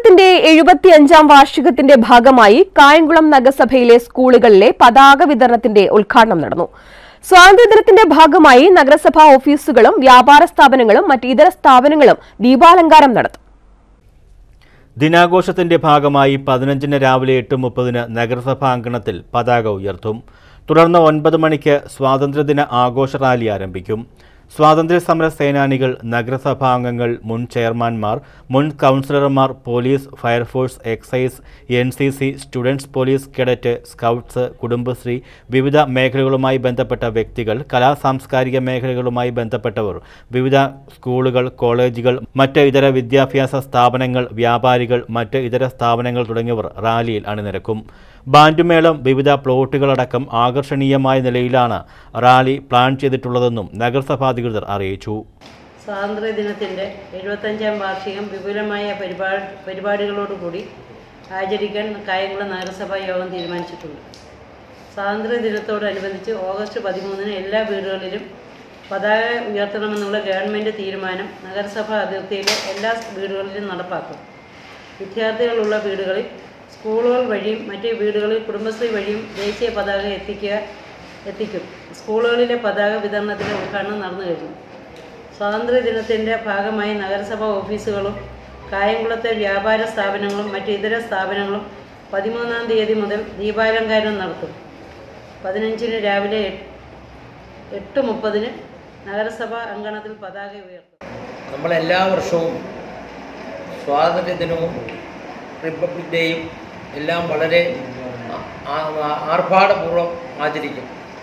സ്വാതന്ത്ര്യദിനത്തിന്റെ എഴുപത്തിയഞ്ചാം വാർഷികത്തിന്റെ ഭാഗമായി കായംകുളം നഗരസഭയിലെ സ്കൂളുകളിലെ പതാക വിതരണത്തിന്റെ ഉദ്ഘാടനം നടന്നു സ്വാതന്ത്ര്യദിനത്തിന്റെ ഭാഗമായി നഗരസഭാ ഓഫീസുകളും വ്യാപാര സ്ഥാപനങ്ങളും മറ്റ് ഇതര സ്ഥാപനങ്ങളും ദീപാലങ്കാരം നടത്തും ദിനാഘോഷത്തിന്റെ ഭാഗമായി പതിനഞ്ചിന് രാവിലെ എട്ട് മുപ്പതിന് നഗരസഭാ അങ്കണത്തിൽ പതാക ഉയർത്തും തുടർന്ന് ഒൻപത് മണിക്ക് സ്വാതന്ത്ര്യദിന ആഘോഷ റാലി ആരംഭിക്കും സ്വാതന്ത്ര്യ സമര സേനാനികൾ നഗരസഭാ അംഗങ്ങൾ മുൻ ചെയർമാൻമാർ മുൻ കൗൺസിലർമാർ police fire force excise N C C students police cadet scouts Kudumbashree വിവിധ മേഖലകളുമായി ബന്ധപ്പെട്ട വ്യക്തികൾ കലാ സാംസ്കാരിക മേഖലകളുമായി ബന്ധപ്പെട്ടവർ വിവിധ സ്കൂളുകൾ കോളേജുകൾ മറ്റ് ഇതര വിദ്യാഭ്യാസ സ്ഥാപനങ്ങൾ വ്യാപാരികൾ മറ്റ് ഇതര സ്ഥാപനങ്ങൾ തുടങ്ങിയവർ റാലിയിൽ അണിനിരക്കും ബാൻഡുമേളം വിവിധ പ്ലോട്ടുകളടക്കം ആകർഷണീയമായ നിലയിലാണ് റാലി പ്ലാൻ ചെയ്തിട്ടുള്ളതെന്നും നഗരസഭാ അധികൃതർ അറിയിച്ചു സ്വാതന്ത്ര്യദിനത്തിൻ്റെ എഴുപത്തഞ്ചാം വാർഷികം വിപുലമായ പരിപാടി പരിപാടികളോടുകൂടി ആചരിക്കാൻ കായംകുളം നഗരസഭാ യോഗം തീരുമാനിച്ചിട്ടുണ്ട് സ്വാതന്ത്ര്യദിനത്തോടനുബന്ധിച്ച് ഓഗസ്റ്റ് പതിമൂന്നിന് എല്ലാ വീടുകളിലും പതാക ഉയർത്തണമെന്നുള്ള ഗവൺമെൻറ് തീരുമാനം നഗരസഭാ അതിർത്തിയിലെ എല്ലാ വീടുകളിലും നടപ്പാക്കും വിദ്യാർത്ഥികളുള്ള വീടുകളിൽ സ്കൂളുകൾ വഴിയും മറ്റ് വീടുകളിൽ കുടുംബശ്രീ വഴിയും ദേശീയ പതാക എത്തിക്കുക എത്തിക്കും സ്കൂളുകളിലെ പതാക വിതരണത്തിൻ്റെ ഉദ്ഘാടനം നടന്നു കഴിഞ്ഞു സ്വാതന്ത്ര്യദിനത്തിൻ്റെ ഭാഗമായി നഗരസഭാ ഓഫീസുകളും കായംകുളത്തെ വ്യാപാര സ്ഥാപനങ്ങളും മറ്റ് ഇതര സ്ഥാപനങ്ങളും പതിമൂന്നാം തീയതി മുതൽ ദീപാലങ്കാരം നടത്തും പതിനഞ്ചിന് രാവിലെ എട്ട് എട്ട് മുപ്പതിന് നഗരസഭാ അങ്കണത്തിൽ പതാക ഉയർത്തും നമ്മൾ എല്ലാ വർഷവും സ്വാതന്ത്ര്യ ദിനവും റിപ്പബ്ലിക് ഡേയും എല്ലാം വളരെ ആ- ആ- ആർഭാടപൂർവ്വം ആചരിക്കും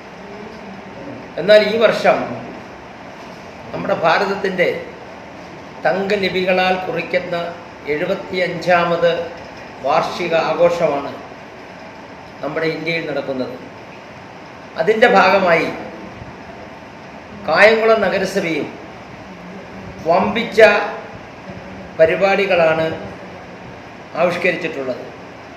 എന്നാൽ ഈ വർഷം നമ്മുടെ ഭാരതത്തിൻ്റെ തങ്കലിപികളാൽ കുറിക്കുന്ന എഴുപത്തിയഞ്ചാമത് വാർഷിക ആഘോഷമാണ് നമ്മുടെ ഇന്ത്യയിൽ നടക്കുന്നത് അതിൻ്റെ ഭാഗമായി കായംകുളം നഗരസഭയും വമ്പിച്ച പരിപാടികളാണ് ആവിഷ്കരിച്ചിട്ടുള്ളത്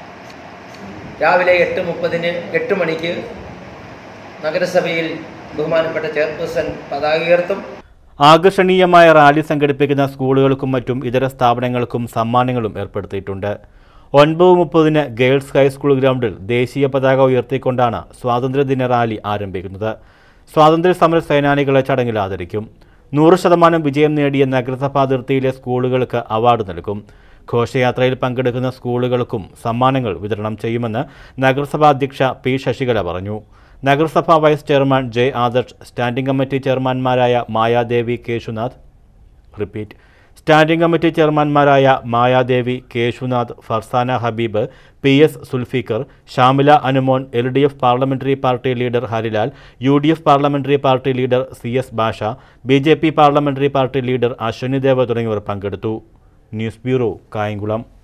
രാവിലെ എട്ട് മുപ്പതിന് എട്ട് മണിക്ക് നഗരസഭയിൽ ബഹുമാനപ്പെട്ട ചെയർപേഴ്സൺ പതാക ഉയർത്തും ആകർഷണീയമായ റാലി സംഘടിപ്പിക്കുന്ന സ്കൂളുകൾക്കും മറ്റും ഇതര സ്ഥാപനങ്ങൾക്കും സമ്മാനങ്ങളും ഏർപ്പെടുത്തിയിട്ടുണ്ട് ഒൻപത് മുപ്പതിന് ഗേൾസ് ഹൈസ്കൂൾ ഗ്രൗണ്ടിൽ ദേശീയ പതാക ഉയർത്തിക്കൊണ്ടാണ് സ്വാതന്ത്ര്യദിന റാലി ആരംഭിക്കുന്നത് സ്വാതന്ത്ര്യ സമര സേനാനികളെ ചടങ്ങിൽ ആദരിക്കും നൂറ് ശതമാനം വിജയം നേടിയ നഗരസഭാ അതിർത്തിയിലെ സ്കൂളുകൾക്ക് അവാർഡ് നൽകും ഘോഷയാത്രയിൽ പങ്കെടുക്കുന്ന സ്കൂളുകൾക്കും സമ്മാനങ്ങൾ വിതരണം ചെയ്യുമെന്ന് നഗരസഭാ അധ്യക്ഷ പി ശശികല പറഞ്ഞു നഗരസഭാ vice chairman J Adarsh standing committee ചെയർമാൻമാരായ Mayadevi Keshunath repeat standing committee ചെയർമാൻമാരായ Mayadevi Keshunath Farsana Habeeb P S Sulfikar Shamila Anumon L D F parliamentary party leader Harilal U D F parliamentary party leader C S Basha B J P parliamentary party leader Ashwini Dev തുടങ്ങിയവർ പങ്കെടുത്തു news bureau Kayamkulam